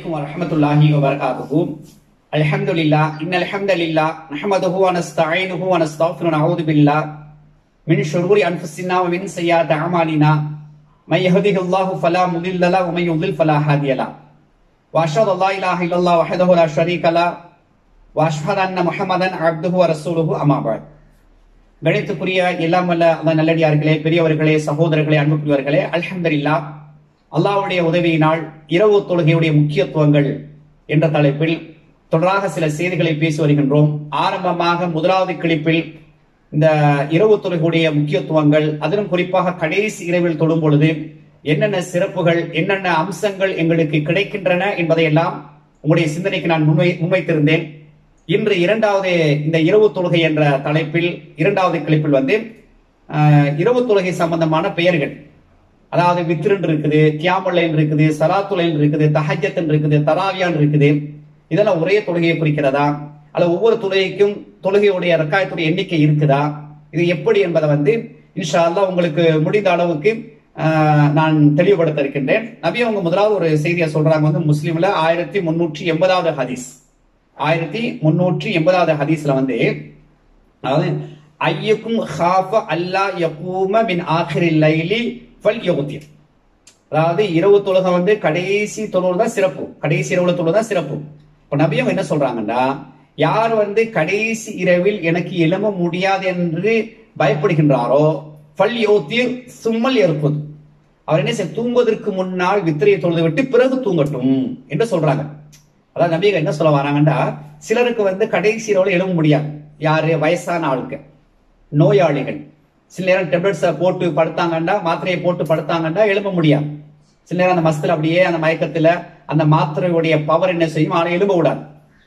عليكم ورحمة الله وبركاته الحمد لله إن الحمد لله نحمده ونستعينه ونستغفره ونعوذ بالله من شرور أنفسنا ومن سيئات أعمالنا من يهده الله فلا مضل له ومن يضلل فلا هادي له وأشهد أن لا إله إلا الله وحده لا شريك له وأشهد أن محمدا عبده ورسوله أما بعد கணித்துக்குரிய எல்லாம் வல்ல அந்த நல்லடியார்களே பெரியவர்களே சகோதரர்களே அன்புக்குரியவர்களே அல்ஹம்துலில்லா அல்லாஹ்வுடைய உதவியினால் இரவு தொழுகையுடைய முக்கியத்துவங்கள் என்ற தலைப்பில் தொடராக சில செய்திகளை பேசி வருகின்றோம் ஆரம்பமாக முதலாவது கிளிப்பில் இந்த இரவு தொழுகையுடைய முக்கியத்துவங்கள் அதிலும் குறிப்பாக கடைசி இரவில் தொழும் பொழுது என்னென்ன சிறப்புகள் என்னென்ன அம்சங்கள் எங்களுக்கு கிடைக்கின்றன என்பதையெல்லாம் உங்களுடைய சிந்தனைக்கு நான் முன்வை முன்வைத்திருந்தேன் இன்று இரண்டாவது இந்த இரவு தொழுகை என்ற தலைப்பில் இரண்டாவது கிளிப்பில் வந்து ஆஹ், இரவு தொழுகை சம்பந்தமான பெயர்கள் அதாவது வித்ருன் இருக்குது கியாமுல்லைன் இருக்குது சலாத்துலைன் இருக்குது தஹஜத்தன் இருக்குது தராவியான் இருக்குது இதெல்லாம் ஒரே தொழுகையை குறிக்கிறதா அல்ல ஒவ்வொரு தொழுகைக்கும் தொழுகையுடைய ரக்காயத்துடைய எண்ணிக்கை இருக்குதா இது எப்படி என்பதை வந்து இன்ஷா அல்லாஹ் உங்களுக்கு முடிந்த அளவுக்கு ஆஹ், நான் தெளிவுபடுத்த இருக்கின்றேன் நபி அவங்க முதலாவது ஒரு செய்தியை சொல்றாங்க வந்து முஸ்லீம்ல ஆயிரத்தி முன்னூற்றி எண்பதாவது ஹதீஸ் ஆயிரத்தி முன்னூற்றி எண்பதாவது ஹதீஸ்ல வந்து அதாவது ஐயக்கும் ஹாஃப அல்லா யகூம மின் ஆഖിரில் லைலி ஃபல் யுக்திர் அதாவது இரவு தொழுகை வந்து கடைசி தொழுவது தான் சிறப்பு கடைசி இரவுல தொழுது தான் சிறப்பு இப்ப நபியம் என்ன சொல்றாங்கன்னா யார் வந்து கடைசி இரவில் எனக்கு எழும்ப முடியாது என்று பயப்படுகின்றாரோ ஃபல் யோத்திர் சும்மல் இருப்பது அவர் என்ன செய்ய தூங்குவதற்கு முன்னால் வித்திரையை தொழுது விட்டு பிறகு தூங்கட்டும் என்று சொல்றாங்க அதாவது நபிகள் என்ன சொல்ல வராங்கன்னா சிலருக்கு வந்து கடைசி இரவுல எழும்ப முடியாது யாரு வயசான ஆளுக்கு நோயாளிகள் சில நேரம் டெப்லெட்ஸை போட்டு படுத்தாங்கன்னா மாத்திரையை போட்டு படுத்தாங்கன்னா எழும்ப முடியாது சில நேரம் அந்த மஸ்தில் அப்படியே அந்த மயக்கத்துல அந்த மாத்திரையுடைய பவர் என்ன செய்யும் ஆனா எழும்ப விடாது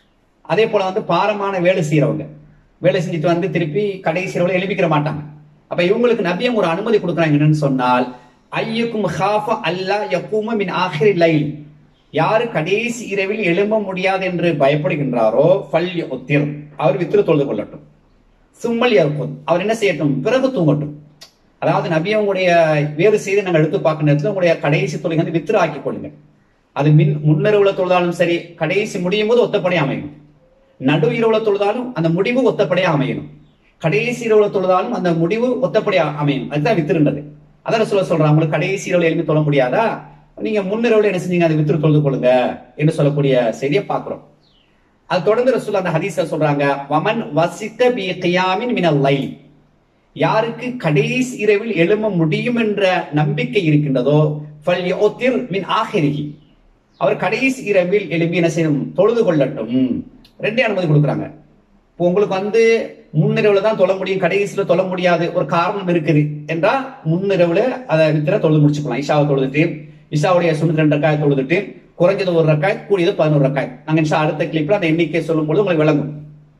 அதே போல வந்து பாரமான வேலை செய்யறவங்க வேலை செஞ்சுட்டு வந்து திருப்பி கடைசி இரவுல எழுப்பிக்கிற மாட்டாங்க அப்ப இவங்களுக்கு நபியம் ஒரு அனுமதி கொடுக்குறாங்க என்னன்னு சொன்னால் ஐயக்கும் ஹாஃப அல்லா யக்கூம மின் ஆஹிரி லைல் யாரு கடைசி இரவில் எழும்ப முடியாது என்று பயப்படுகின்றாரோ ஃபல் யுத்திர் அவர் வித்திரு தொழுது கொள்ளட்டும் சும்மல் இருக்கும் அவர் என்ன செய்யட்டும் பிறகு தூங்கட்டும் அதாவது நபி உங்களுடைய வேறு செய்தி நாங்கள் எடுத்து பார்க்கும் நேரத்தில் உங்களுடைய கடைசி தொழில் வந்து வித்திரு ஆக்கிக் கொள்ளுங்க அது மின் முன்னிரவுல தொழுதாலும் சரி கடைசி முடியும் போது ஒத்தப்படி அமையணும் நடு இரவுல தொழுதாலும் அந்த முடிவு ஒத்தப்படியா அமையணும் கடைசி இரவுல தொழுதாலும் அந்த முடிவு ஒத்தப்படியா அமையும் அதுதான் வித்திருன்றது அதான் சொல்ல சொல்றாங்க உங்களுக்கு கடைசி இரவுல எழுப்பி தொழ முடியாதா நீங்க முன்னிரவுல என்ன செஞ்சீங்க அதை வித்திரு தொழுது கொள்ளுங்க என்று சொல்லக்கூடிய செய்தியை பார்க்கிறோம் அது தொடர்ந்து ரசூல் அந்த ஹதீஸ சொல்றாங்க வமன் வசித்த பி கியாமின் மினல் லைல் யாருக்கு கடைசி இரவில் எழும்ப முடியும் என்ற நம்பிக்கை இருக்கின்றதோ ஃபல் யுத்திர் மின் ஆஹிரிஹி அவர் கடைசி இரவில் எழுப்பி என்ன செய்யணும் தொழுது கொள்ளட்டும் ரெண்டே அனுமதி கொடுக்குறாங்க இப்போ உங்களுக்கு வந்து முன்னிரவுல தான் தொழ முடியும் கடைசியில தொழ முடியாது ஒரு காரணம் இருக்குது என்றா முன்னிரவுல அதை வித்திர தொழுது முடிச்சுக்கலாம் இஷாவை தொழுதுட்டு இஷாவுடைய சுண்ணு ரெண்டு ரக்காய் தொழுதுட்டு குறைஞ்சது ஒரு ரக்காய் கூடியது பதினோரு ரக்காய் நாங்க இன்ஷா அடுத்த கிளிப்ல அந்த எண்ணிக்கை சொல்லும் பொழுது உங்களுக்கு விளங்கும்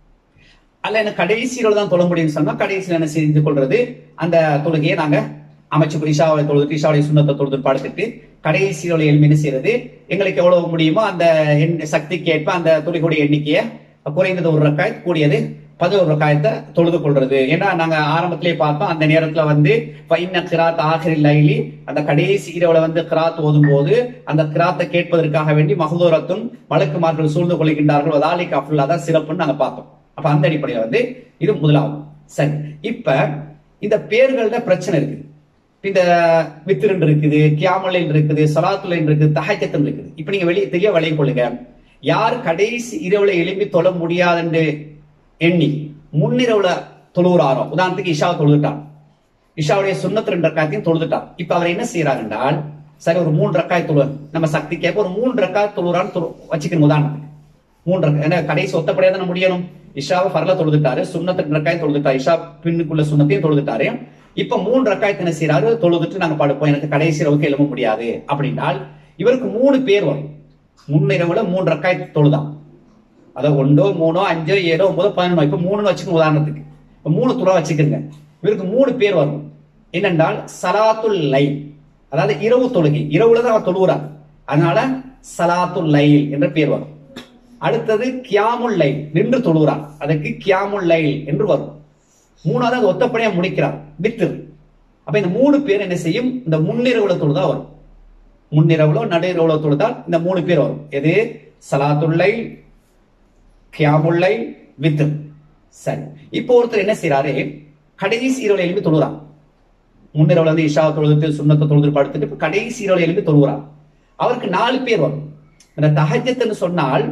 அல்ல எனக்கு கடைசியில தான் தொழ முடியும்னு சொன்னா கடைசியில என்ன செஞ்சு கொள்றது அந்த தொழுகையை நாங்க அமைச்சு இஷாவை தொழுது இஷாவுடைய சுண்ணத்தை தொழுது படுத்துட்டு கடைசியோட எளிமை என்ன செய்யறது எங்களுக்கு எவ்வளவு முடியுமோ அந்த எண்- சக்திக்கு ஏற்ப அந்த தொழுகையுடைய எண்ணிக்கையை குறைந்தது ஒரு ரக்காய் கூடியது பதினோரு ரக்காயத்தை தொழுது கொள்றது ஏன்னா நாங்க ஆரம்பத்திலே பார்த்தோம் அந்த நேரத்துல வந்து ஃபைன்ன கிராத் ஆஹிரில் லைலி அந்த கடைசி இரவுல வந்து கிராத் ஓதும் போது அந்த கிராத்தை கேட்பதற்காக வேண்டி மகதூரத்தும் வழக்குமார்கள் சூழ்ந்து கொள்கின்றார்கள் வதாலிக் அஃபுல்லா தான் சிறப்புன்னு நாங்க பார்த்தோம் அப்ப அந்த அடிப்படையில வந்து இது முதலாவது சரி இப்ப இந்த பேர்கள்ல பிரச்சனை இருக்குது இந்த வித்திரன் இருக்குது கியாமலைன் இருக்குது சலாத்துலைன் இருக்குது தஹஜத்தன் இருக்குது இப்ப நீங்க வெளியே தெரிய வளைய கொள்ளுங்க யார் கடைசி இரவுல எழுப்பி தொழ முடியாதுன்னு எண்ணி முன்னிரவுல தொழுகிறாரோ உதாரணத்துக்கு இஷா தொழுதுட்டார் இஷாவுடைய சுண்ணத்து ரெண்டு ரக்காயத்தையும் தொழுதுட்டார் இப்ப அவர் என்ன செய்யறாரு என்றால் சரி ஒரு மூன்று ரக்காய் தொழு நம்ம சக்தி கேட்ப ஒரு மூன்று ரக்காய் தொழுறான்னு தொழு- வச்சுக்கணும் உதாரணத்துக்கு மூன்று ரக்காய் ஏன்னா கடைசி ஒத்தப்படியா தானே முடியணும் இஷாவை ஃபர்ல தொழுதுட்டாரு சுண்ணத்து ரெண்டு ரக்காய் தொழுதுட்டாரு இஷா பின்னுக்குள்ள சுண்ணத்தையும் தொழுதுட்டாரு இப்ப மூன்று ரக்காயத்தை என்ன செய்யறாரு தொழுதுட்டு நாங்க படுப்போம் எனக்கு கடைசி இரவுக்கு எழும்ப முடியாது அப்படின்னால் இவருக்கு மூணு பேர் வரும் முன்னிரவுல மூன்று ரக்காய் தொழுதான் அதாவது ஒன்றோ மூணோ அஞ்சோ ஏழோ ஒன்பதோ பதினொன்னோ இப்ப மூணுன்னு வச்சுக்கணும் உதாரணத்துக்கு இப்ப மூணு துறை வச்சுக்கோங்க இவருக்கு மூணு பேர் வரும் என்னென்றால் சலாத்துல் லைல் அதாவது இரவு தொழுகை இரவுல தான் அவர் தொழுகிறார் அதனால சலாத்துல் லைல் என்ற பேர் வரும் அடுத்தது கியாமுல் லைல் நின்று தொழுகிறார் அதற்கு கியாமுல் லைல் என்று வரும் மூணாவது அது ஒத்தப்படியா முடிக்கிறார் வித்திர் அப்ப இந்த மூணு பேர் என்ன செய்யும் இந்த முன்னிரவுல தொழுதா வரும் முன்னிரவுலோ நடுஇரவுலோ தொழுதால் இந்த மூணு பேர் வரும் எது சலாத்துல்லை கியாமுல்லை வித்து சரி இப்போ ஒருத்தர் என்ன செய்யறாரு கடைசி இரவுல எழுப்பி தொழுறான் முன்னிரவுல வந்து இஷா தொழுது சுண்ணத்தை தொழுது படுத்துட்டு இப்ப கடைசி இரவுல எழுப்பி தொழுகிறான் அவருக்கு நாலு பேர் வரும் அந்த தஹஜத்துன்னு சொன்னால்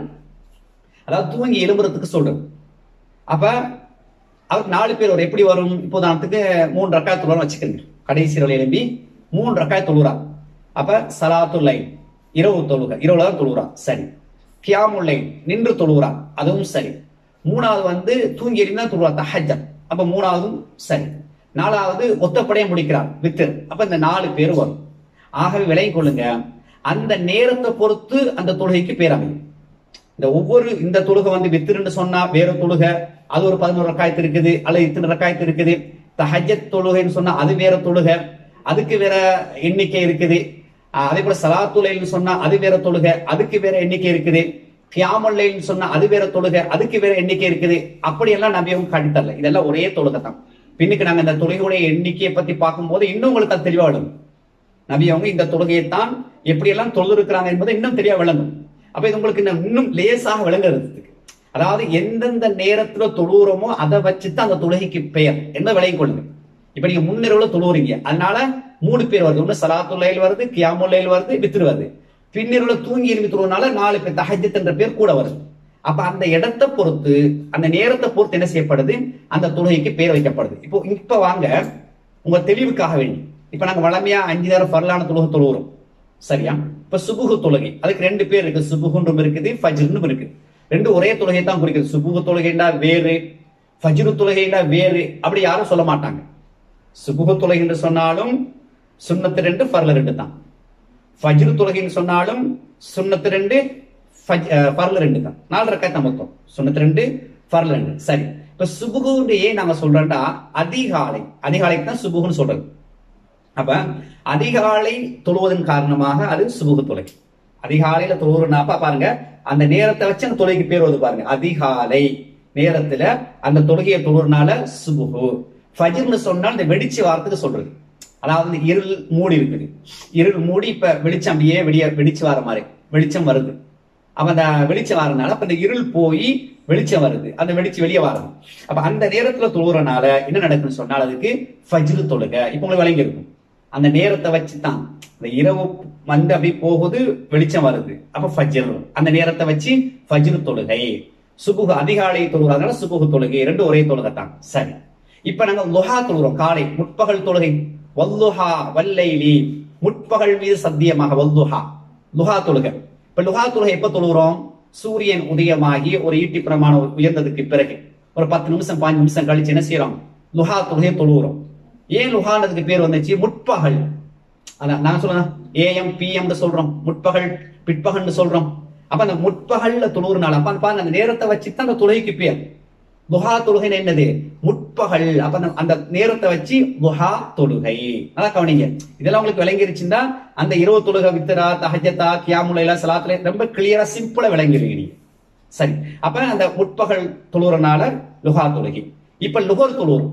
அதாவது தூங்கி எழும்புறதுக்கு சொல்றது அப்ப அவருக்கு நாலு பேர் வரும் எப்படி வரும் இப்போ உதாரணத்துக்கு மூணு ரக்காய் தொழுவான்னு வச்சுக்கோங்க கடைசி இரவுல எழும்பி மூணு ரக்காய் தொழுகிறான் அப்ப சலாத்துல்லை இரவு தொழுக இரவுல தான் தொழுகிறான் சரி கியாமுல்லை நின்று தொழுகிறான் அதுவும் சரி மூணாவது வந்து தூங்கி எழுந்தா தொழுவா தஹஜத் அப்ப மூணாவதும் சரி நாலாவது ஒத்தப்படைய முடிக்கிறார் வித்தர் அப்ப இந்த நாலு பேர் வரும் ஆகவே விலகி கொள்ளுங்க அந்த நேரத்தை பொறுத்து அந்த தொழுகைக்கு பேர் அமையும் இந்த ஒவ்வொரு இந்த தொழுகை வந்து வித்திருன்னு சொன்னா வேற தொழுகை அது ஒரு பதினோரு ரக்காயத்து இருக்குது அல்லது இத்தனை ரக்காயத்து இருக்குது தஹஜத் தொழுகைன்னு சொன்னா அது வேற தொழுகை அதுக்கு வேற எண்ணிக்கை இருக்குது ஆஹ் அதே போல சலாத்துலைன்னு சொன்னா அது வேற தொழுகை அதுக்கு வேற எண்ணிக்கை இருக்குது கியாமல்லைன்னு சொன்னா அது வேற தொழுகை அதுக்கு வேற எண்ணிக்கை இருக்குது அப்படியெல்லாம் நம்பியும் காட்டித்தரல இதெல்லாம் ஒரே தொழுகை தான் பின்னுக்கு நாங்க இந்த தொழுகையுடைய எண்ணிக்கையை பத்தி பார்க்கும்போது இன்னும் உங்களுக்கு அது தெளிவா விடும் நபி அவங்க இந்த தொழுகையை தான் எப்படியெல்லாம் தொழுது இருக்கிறாங்க என்பது இன்னும் தெரிய விளங்கும் அப்ப இது உங்களுக்கு இன்னும் இன்னும் லேசாக விளங்குறதுக்கு அதாவது எந்தெந்த நேரத்துல தொழுகிறோமோ அதை வச்சுதான் அந்த தொழுகைக்கு பெயர் என்ன விளங்கிக் கொள்ளுங்க இப்ப நீங்க முன்னிரவுல தொழுவுறீங்க அதனால மூணு பேர் வருது ஒண்ணு சலாத்துல்லையில் வருது கியாமுல்லையில் வருது வித்திரு வருது பின்னிரவுல தூங்கி எழுப்பி தொழுவனால நாலு பேர் தஹஜத் என்ற பேர் கூட வருது அப்ப அந்த இடத்தை பொறுத்து அந்த நேரத்தை பொறுத்து என்ன செய்யப்படுது அந்த தொழுகைக்கு பேர் வைக்கப்படுது இப்போ இப்ப வாங்க உங்க தெளிவுக்காக வேண்டி இப்ப நாங்க வளமையா அஞ்சு நேரம் பரலான தொழுகை தொழுகிறோம் சரியா இப்ப சுபுகு தொழுகை அதுக்கு ரெண்டு பேர் இருக்கு சுபுகுன்றும் இருக்குது ஃபஜ்ருன்னும் இருக்கு ரெண்டு ஒரே தொழுகை தான் குறிக்குது சுபுகு தொழுகைண்டா வேறு ஃபஜ்ரு தொழுகைண்டா வேறு அப்படி யாரும் சொல்ல மாட்டாங்க சுபுகு தொழுகை என்று சொன்னாலும் சுண்ணத்து ரெண்டு ஃபர்ல ரெண்டு தான் ஃபஜ்ரு தொழுகைன்னு சொன்னாலும் சுண்ணத்து ரெண்டு ஃபஜ்- அஹ், ஃபர்ல ரெண்டு தான் நாலு ரக்காய் மொத்தம் சுண்ணத்து ரெண்டு ஃபர்ல ரெண்டு சரி இப்ப சுபுகுன்னு ஏன் நாங்க சொல்றோம்டா அதிகாலை அதிகாலைக்கு தான் சுபுகுன்னு சொல்றது அப்ப அதிகாலை தொழுவதன் காரணமாக அது சுபுகு தொலை அதிகாலையில தொழுவுறனாப்ப பாருங்க அந்த நேரத்தை வச்சு அந்த தொழுகைக்கு பேர் வருது பாருங்க அதிகாலை நேரத்துல அந்த தொழுகையை தொழுறனால சுபுகு ஃபஜ்ர்னு சொன்னால் இந்த வெடிச்சு வாரத்துக்கு சொல்றது அதாவது இந்த இருள் மூடி இருக்குது இருள் மூடி இப்ப வெளிச்சம் அப்படியே வெடிய வெடிச்சு வர மாதிரி வெளிச்சம் வருது அப்ப அந்த வெளிச்சம் வரனால அப்ப இந்த இருள் போய் வெளிச்சம் வருது அந்த வெளிச்சு வெளியே வரணும் அப்ப அந்த நேரத்துல தொழுறனால என்ன நடக்குன்னு சொன்னால் அதுக்கு ஃபஜ்ரு தொழுகை இப்ப உங்களுக்கு விளங்கி இருக்கும் அந்த நேரத்தை வச்சு தான் இந்த இரவு வந்து அப்படி போகுது வெளிச்சம் வருது அப்ப ஃபஜ்ர் அந்த நேரத்தை வச்சு ஃபஜ்ரு தொழுகை சுபுகு அதிகாலை தொழுகிறதுனால சுபுகு தொழுகை ரெண்டு ஒரே தொழுகை தான் சரி இப்ப நாங்க லுஹா தொழுகிறோம் காலை முற்பகல் தொழுகை வல்லுஹா வல்லைலி முற்பகல் மீது சத்தியமாக வல்லுஹா லுஹா தொழுகை இப்ப லுஹா தொழுகை எப்ப தொழுகிறோம் சூரியன் உதயமாகி ஒரு ஈட்டி பிரமாணம் உயர்ந்ததுக்கு பிறகு ஒரு பத்து நிமிஷம் பாஞ்சு நிமிஷம் கழிச்சு என்ன செய்யறோம் லுஹா தொழுகையை தொழுகிறோம் ஏன் லுஹானதுக்கு பேர் வந்துச்சு முற்பகல் அதான் நான் சொல்றேன் ஏஎம் பிஎம் சொல்றோம் முற்பகல் பிற்பகல்னு சொல்றோம் அப்ப அந்த முற்பகல்ல தொழுகிறனால அப்ப அந்த பாருங்க அந்த நேரத்தை வச்சு தான் அந்த தொழுகைக்கு பேர் துஹா தொழுகை என்னது முற்பகல் அப்ப அந்த- அந்த நேரத்தை வச்சு துஹா தொழுகை நல்லா கவனிங்க இதெல்லாம் உங்களுக்கு விளங்கிருச்சுன்னா அந்த இரவு தொழுகை வித்தரா தஹஜத்தா கியாமுலைலா சலாத்துல ரொம்ப கிளியரா சிம்பிளா விளங்கிருவீங்க நீங்க சரி அப்ப அந்த முற்பகல் தொழுறனால லுஹா தொழுகை இப்ப லுகர் தொழுறோம்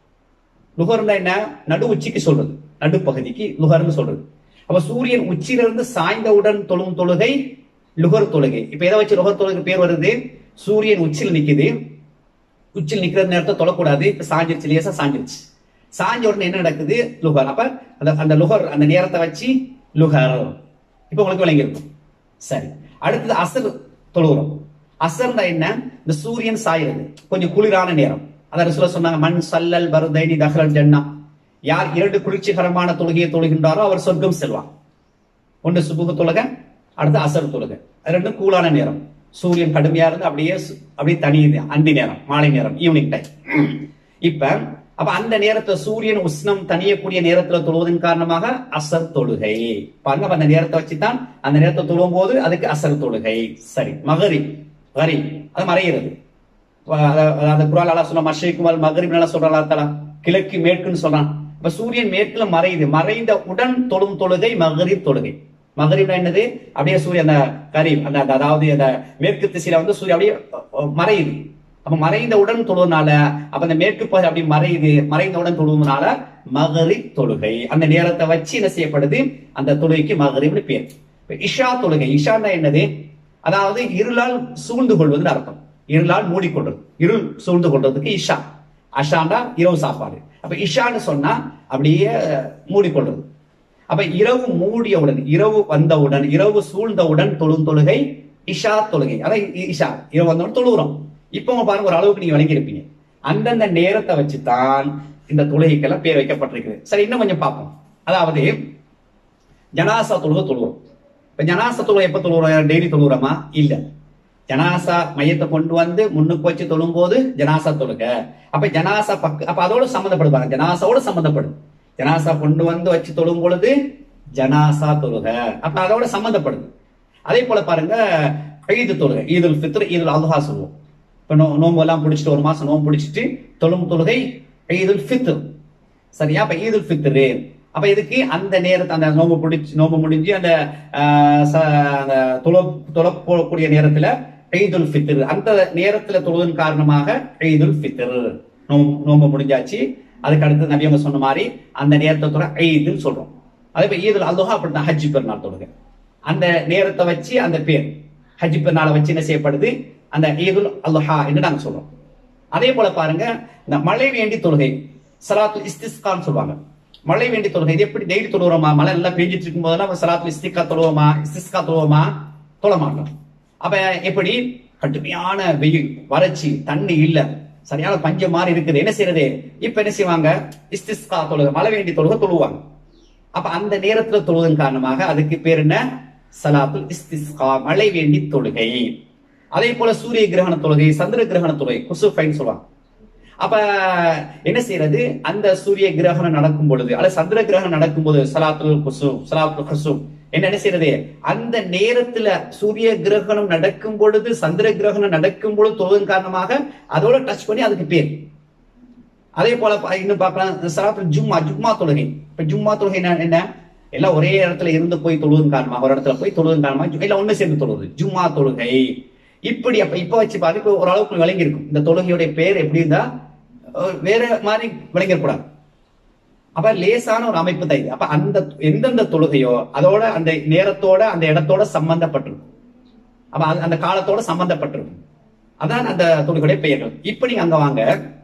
லுகர்னா என்ன நடு உச்சிக்கு சொல்றது நடுப்பகுதிக்கு லுகர்னு சொல்றது அப்ப சூரியன் உச்சியிலிருந்து சாய்ந்தவுடன் தொழும் தொழுகை லுகர் தொழுகை இப்ப எதை வச்சு லுகர் தொழுகை பேர் வருது சூரியன் உச்சியில் நிக்குது உச்சியில் நிக்கிற நேரத்தை தொழக்கூடாது இப்ப சாஞ்சிருச்சு லேசா சாஞ்சிருச்சு சாஞ்ச உடனே என்ன நடக்குது லுகர் அப்ப அந்த அந்த லுகர் அந்த நேரத்தை வச்சு லுகர் இப்ப உங்களுக்கு விளங்கியிருக்கும் சரி அடுத்தது அசர் தொழுகிறோம் அசர்னா என்ன இந்த சூரியன் சாயிறது கொஞ்சம் குளிரான நேரம் அதான் சொல்ல சொன்னாங்க மண் சல்லல் பருதைனி தஹரல் ஜன்னா யார் இரண்டு குளிர்ச்சிகரமான தொழுகையை தொழுகின்றாரோ அவர் சொர்க்கம் செல்வார் ஒன்று சுபுக தொழுகை அடுத்து அசர் தொழுகை அது ரெண்டும் கூலான நேரம் சூரியன் கடுமையா இருந்து அப்படியே சு- அப்படியே தனியுது அந்தி நேரம் மாலை நேரம் ஈவினிங் டைம் இப்ப அப்ப அந்த நேரத்துல சூரியன் உஷ்ணம் தனியக்கூடிய நேரத்துல தொழுவதன் காரணமாக அசர் தொழுகை பாருங்க அப்ப அந்த நேரத்தை வச்சுதான் அந்த நேரத்தை தொழுவும் போது அதுக்கு அசர் தொழுகை சரி மகரி வரி அது மறைகிறது அத- அந்த குரால் அல்லா சொல்ல மஷரிக்குமல் மகரிப் நல்லா சொல்றான் அல்லா தஆலா. கிழக்கு மேற்குன்னு சொல்றான் இப்ப சூரியன் மேற்குல மறையுது மறைந்த உடன் தொழும் தொழுகை மகரிப் தொழுகை மகரிப்னா என்னது அப்படியே சூரியன் அந்த கரீப் அந்த அந்த- அதாவது அந்த மேற்கு திசையில வந்து சூரியன் அப்படியே அஹ், மறையுது அப்ப மறைந்தவுடன் தொழுவனால அப்ப அந்த மேற்கு பகுதி அப்படி மறையுது மறைந்தவுடன் தொழுவனால மகரி தொழுகை அந்த நேரத்தை வச்சு என்ன செய்யப்படுது அந்த தொழுகைக்கு மகரிப்னு பேர் இப்ப இஷா தொழுகை இஷான்னா என்னது அதாவது இருளால் சூழ்ந்து கொள்வதுன்னு அர்த்தம் இருளால் மூடிக்கொள்றது இருள் சூழ்ந்து கொள்றதுக்கு இஷா அஷாண்டா இரவு சாப்பாடு அப்ப இஷான்னு சொன்னா அப்படியே மூடிக்கொள்றது அப்ப இரவு மூடியவுடன் இரவு வந்தவுடன் இரவு சூழ்ந்தவுடன் தொழும் தொழுகை இஷா தொழுகை அதான் இ- இஷா இரவு வந்தவுடன் தொழுகிறோம் இப்போ உங்க பாருங்க ஒரு அளவுக்கு நீங்க விளங்கி இருப்பீங்க அந்தந்த நேரத்தை வச்சுதான் இந்த தொழுகைக்கெல்லாம் பேர் வைக்கப்பட்டிருக்குது சரி இன்னும் கொஞ்சம் பார்ப்போம் அதாவது ஜனாசா தொழுகை தொழுவோம் இப்ப ஜனாசா தொழுகை எப்ப தொழுகிறோம் டெய்லி தொழுகிறோமா இல்ல ஜனாசா மையத்தை கொண்டு வந்து முன்னுக்கு வச்சு தொழும்போது ஜனாசா தொழுக அப்ப ஜனாசா பக்க அப்ப அதோட சம்மந்தப்படுவாங்க ஜனாசாவோட சம்மந்தப்படும் ஜனாசா கொண்டு வந்து வச்சு தொழும் பொழுது ஜனாசா தொழுக அப்ப அதோட சம்மந்தப்படுது அதே போல பாருங்க ஈது தொழுகை ஈதுல் ஃபித்ர் ஈதுல் அல்ஹா சொல்லுவோம் இப்ப நோ நோம்பு எல்லாம் பிடிச்சிட்டு ஒரு மாசம் நோம்பு பிடிச்சிட்டு தொழும் தொழுகை ஈதுல் ஃபித்ர் சரியா அப்ப ஈதுல் ஃபித்ரு அப்ப இதுக்கு அந்த நேரத்தை அந்த நோம்பு பிடிச்சு நோம்பு முடிஞ்சு அந்த ஆஹ், ச- அந்த தொழ தொழ போகக்கூடிய நேரத்துல ஈதுல் ஃபித்ர் அந்த நேரத்துல தொழுவதன் காரணமாக ஈதுல் ஃபித்ர் நோம்பு நோம்பு முடிஞ்சாச்சு அதுக்கு அடுத்து நபி அவங்க சொன்ன மாதிரி அந்த நேரத்தை தொட ஈதுன்னு சொல்றோம் அதே போல ஈதுல் அல்ஹா அப்படின்னா ஹஜ் பெருநாள் தொழுகை அந்த நேரத்தை வச்சு அந்த பேர் ஹஜ் பெருநாளை வச்சு என்ன செய்யப்படுது அந்த ஈதுல் அல்ஹா என்று நாங்க சொல்றோம் அதே போல பாருங்க இந்த மழை வேண்டி தொழுகை சலாத்துல் இஸ்திஸ்கான்னு சொல்லுவாங்க மழை வேண்டி தொழுகை இது எப்படி டெய்லி தொழுகிறோமா மழை நல்லா பெஞ்சிட்டு இருக்கும் போதெல்லாம் சலாத்துல் இஸ்திகா தொழுவோமா இஸ்திஸ்கா தொழுவோமா தொழ மாட்டோம் அப்ப எப்படி கடுமையான வெயில் வறட்சி தண்ணி இல்ல சரியான பஞ்சம் மாதிரி இருக்குது என்ன செய்யறது இப்ப என்ன செய்வாங்க இஸ்திஸ்கா தொழுகை மழை வேண்டி தொழுகை தொழுவாங்க அப்ப அந்த நேரத்துல தொழுவதன் காரணமாக அதுக்கு பேர் என்ன சலாத்துல் இஸ்திஸ்கா மழை வேண்டி தொழுகை அதே போல சூரிய கிரகண தொழுகை சந்திர கிரகண தொழுகை குசுஃபைன்னு சொல்லுவாங்க அப்ப என்ன செய்யறது அந்த சூரிய கிரகணம் நடக்கும் பொழுது அல்லது சந்திர கிரகணம் நடக்கும் போது சலாத்துல் குசு சலாத்துல் குசு என்ன என்ன செய்யறது அந்த நேரத்துல சூரிய கிரகணம் நடக்கும் பொழுது சந்திர கிரகணம் நடக்கும் பொழுது தொழுவதன் காரணமாக அதோட டச் பண்ணி அதுக்கு பேர் அதே போல பா- இன்னும் பார்க்கலாம் சலாத்துல் ஜும்மா ஜும்மா தொழுகை இப்ப ஜும்மா தொழுகை என்ன என்ன எல்லாம் ஒரே இடத்துல இருந்து போய் தொழுவதன் காரணமாக ஒரு இடத்துல போய் தொழுவதன் காரணமாக ஜு- எல்லாம் ஒண்ணு சேர்ந்து தொழுவது ஜும்மா தொழுகை இப்படி அப்ப இப்ப வச்சு பாருங்க இப்ப ஓரளவுக்கு விளங்கி இருக்கும் இந்த தொழுகையுடைய பேர் எப்படி இருந்தா அஹ், வேற மாதிரி விளங்கிடக்கூடாது அப்ப லேசான ஒரு அமைப்பு தான் இது அப்ப அந்த எந்தெந்த தொழுகையோ அதோட அந்த நேரத்தோட அந்த இடத்தோட சம்பந்தப்பட்டிருக்கும் அப்ப அது- அந்த காலத்தோட சம்பந்தப்பட்டிருக்கும் அதான் அந்த தொழுகையுடைய பெயர்கள் இப்படி அங்க வாங்க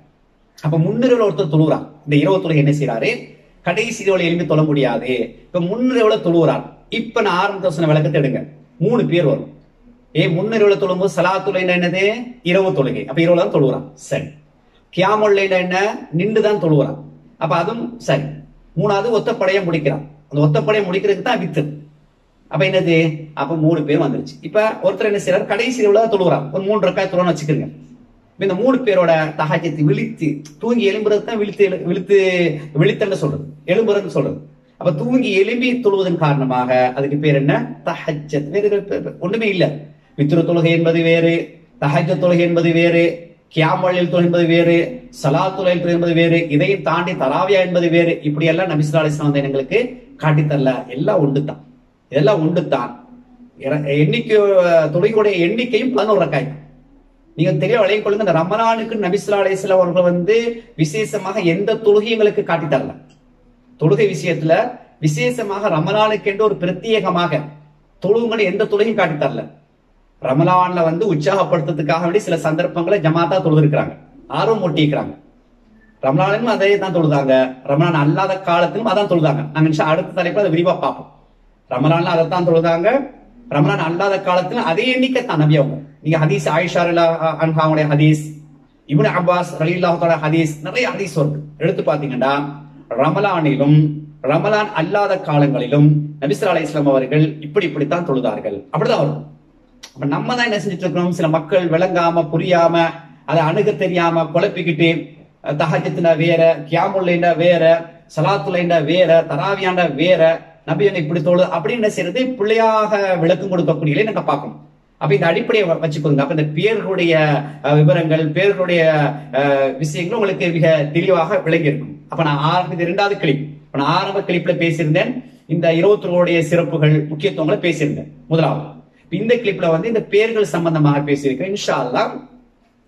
அப்ப முன்னிரவுல ஒருத்தர் தொழுகிறார் இந்த இரவு தொழுகை என்ன செய்யறாரு கடைசி இரவுல எழுப்பி தொழ முடியாது இப்ப முன்னிரவுல தொழுகிறார் இப்ப நான் ஆரம்ப சொன்ன விளக்கத்தை எடுங்க மூணு பேர் வரும் ஏ முன்னிரவுல தொழும்போது சலாத்துலை என்னது இரவு தொழுகை அப்ப இரவுல தான் தொழுகிறான் சரி கியாமுல்ல என்ன நின்று தான் தொழுகிறான் அப்ப அதுவும் சரி மூணாவது ஒத்தப்படையா முடிக்கிறான் அந்த ஒத்தப்படையை முடிக்கிறதுக்கு தான் வித்து அப்ப என்னது அப்ப மூணு பேர் வந்துருச்சு இப்ப ஒருத்தர் என்ன செய்யறாரு கடைசி இரவுல தான் தொழுகிறார் ஒரு மூணு ரக்காய் தொழுன்னு வச்சுக்கிறீங்க இப்ப இந்த மூணு பேரோட தகாஜத்தை விழித்து தூங்கி எழும்புறது தான் விழித்து எழு- விழித்து விழித்தல்னு சொல்றது எழும்புறதுன்னு சொல்றது அப்ப தூங்கி எழும்பி தொழுவதன் காரணமாக அதுக்கு பேர் என்ன தஹஜத் வேறு வேறு பேர் பேர் ஒண்ணுமே இல்ல வித்திர தொழுகை என்பது வேறு தஹஜ தொழுகை என்பது வேறு கியாமொழில் தொழுகை என்பது வேறு சலாத்துலைல் தொழுகை என்பது வேறு இதையும் தாண்டி தராவியா என்பது வேறு இப்படி எல்லாம் நபிசுல்லா அலிஸ்லாம் வந்து எங்களுக்கு காட்டித் தரல எல்லாம் உண்டு தான் இதெல்லாம் உண்டு தான் எண்ணிக்கை தொழுகையுடைய எண்ணிக்கையும் பதினோரு ரக்காய் நீங்க தெரிய வளைய கொள்ளுங்க இந்த ரமலானுக்கு நபிசுல்லா அலிஸ்லாம் அவர்கள் வந்து விசேஷமாக எந்த தொழுகையும் எங்களுக்கு காட்டித் தரல தொழுகை விஷயத்துல விசேஷமாக ரமலானுக்கு என்று ஒரு பிரத்யேகமாக தொழுவுங்களை எந்த தொழுகையும் காட்டி தரல ரமலான்ல வந்து உற்சாகப்படுத்துறதுக்காக வேண்டி சில சந்தர்ப்பங்களை ஜமாத்தா தொழுதுருக்கிறாங்க ஆர்வம் மூட்டிக்கிறாங்க ரமலானும் அதே தான் தொழுதாங்க ரமலான் அல்லாத காலத்திலும் அதான் தொழுதாங்க நாங்க இன்ஷா அடுத்த தலைப்புல அதை விரிவா பார்ப்போம் ரமலான்ல அதைத்தான் தொழுதாங்க ரமலான் அல்லாத காலத்துல அதே எண்ணிக்கை தான் நபி அவங்க நீங்க ஹதீஸ் ஆயிஷா அன்ஹாவுடைய ஹதீஸ் இப்னு அப்பாஸ் ரலில்லாஹோட ஹதீஸ் நிறைய ஹதீஸ் வருது எடுத்து பாத்தீங்கன்னா ரமலானிலும் ரமலான் அல்லாத காலங்களிலும் நபிஸ்ரா அலை இஸ்லாம் அவர்கள் இப்படி இப்படித்தான் தொழுதார்கள் அப்படிதான் வரும் அப்ப நம்ம தான் என்ன செஞ்சுட்டு இருக்கிறோம் சில மக்கள் விளங்காம புரியாம அதை அணுக தெரியாம குழப்பிக்கிட்டு தஹஜத்துனா வேற கியாமுல்லைண்டா வேற சலாத்துலைண்டா வேற தராவியாண்டா வேற நபியனை இப்படி தொழு அப்படின்னு என்ன செய்யறது பிள்ளையாக விளக்கம் கொடுக்கக்கூடிய நம்ம பார்க்கணும் அப்ப இந்த அடிப்படையை வ- வச்சுக்கோங்க அப்ப இந்த பேர்களுடைய அஹ், விவரங்கள் பேர்களுடைய அஹ், விஷயங்கள் உங்களுக்கு மிக தெளிவாக விளங்கி இருக்கும் அப்ப நான் ஆரம்பித்த இரண்டாவது கிளிப் இப்ப நான் ஆரம்ப கிளிப்ல பேசியிருந்தேன் இந்த இருபத்தொருடைய சிறப்புகள் முக்கியத்துவங்களை பேசியிருந்தேன் முதலாவது இப்ப இந்த கிளிப்ல வந்து இந்த பேர்கள் சம்பந்தமாக பேசியிருக்கேன் இன்ஷா அல்லாஹ்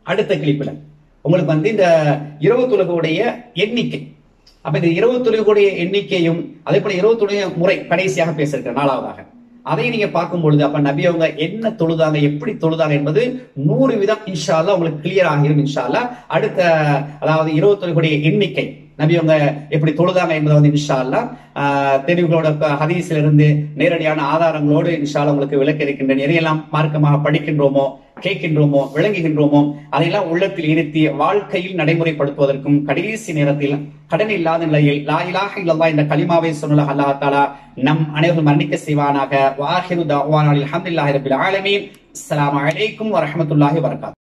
அடுத்த கிளிப்பில் உங்களுக்கு வந்து இந்த இரவு தொழுகையுடைய எண்ணிக்கை அப்ப இந்த இரவு தொழுகையுடைய எண்ணிக்கையும் அதே போல இரவு தொழுகை முறை கடைசியாக பேசியிருக்கிற நாலாவதாக அதை நீங்க பார்க்கும் பொழுது அப்ப நபி அவங்க என்ன தொழுதாங்க எப்படி தொழுதாங்க என்பது நூறு விதம் இன்ஷா அல்லாஹ் உங்களுக்கு கிளியர் ஆகிரும் இன்ஷா அல்லாஹ் அடுத்த அதாவது இரவு தொழுகையுடைய எண்ணிக்கை நபி அவங்க எப்படி தொழுதாங்க என்பதை வந்து இன்ஷா அல்லாஹ் ஆஹ், தெரிவுகளோட க- ஹதீஸில் இருந்து நேரடியான ஆதாரங்களோடு இன்ஷா அல்லாஹ் உங்களுக்கு விளக்க இருக்கின்ற நிறையெல்லாம் மார்க்கமாக படிக்கின்றோமோ கேட்கின்றோமோ விளங்குகின்றோமோ அதையெல்லாம் உள்ளத்தில் இருத்தி வாழ்க்கையில் நடைமுறைப்படுத்துவதற்கும் கடைசி நேரத்தில் கடன் இல்லாத நிலையில் லா இலாஹ இல்லல்லாஹ் என்ற கலிமாவை சொன்ன அல்லாஹ் தாலா நம் அனைவரும் மரணிக்க செய்வானாக வாஹிரு தாவானில் அல்ஹம்துலில்லாஹி ரபில் ஆலமீன் அஸ்ஸலாமு அலைக்கும் வரஹ்மத்துல்லாஹி வபரகாத்துஹு